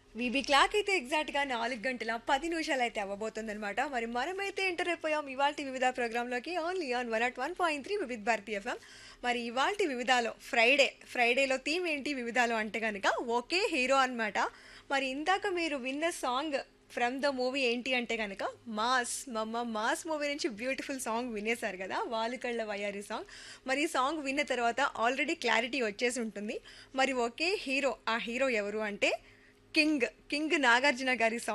VB clock అయితే exact గా నాలుగు గంటల పది నిమిషాలు అయితే అవ్వబోతుందన్నమాట మరి మనమైతే ఎంటర్ అయిపోయాం ఇవాళ వివిధ ప్రోగ్రాంలోకి only on one at one point three Vividh Bharati FM మరి ఇవాళ వివిధాలో ఫ్రైడే ఫ్రైడేలో థీమ్ ఏంటి వివిధాలో అంటే కనుక ఒకే హీరో అన్నమాట మరి ఇందాక మీరు విన్న సాంగ్ ఫ్రమ్ ద మూవీ ఏంటి అంటే కనుక మాస్ మమ్మ మాస్ మూవీ నుంచి బ్యూటిఫుల్ సాంగ్ వినేశారు కదా వాళ్ళు కళ్ళ వయ్యారి సాంగ్ మరి ఈ సాంగ్ విన్న తర్వాత ఆల్రెడీ క్లారిటీ వచ్చేసి ఉంటుంది మరి ఒకే హీరో ఆ హీరో ఎవరు అంటే కింగ్ కింగ్ నాగార్జున గారి సాంగ్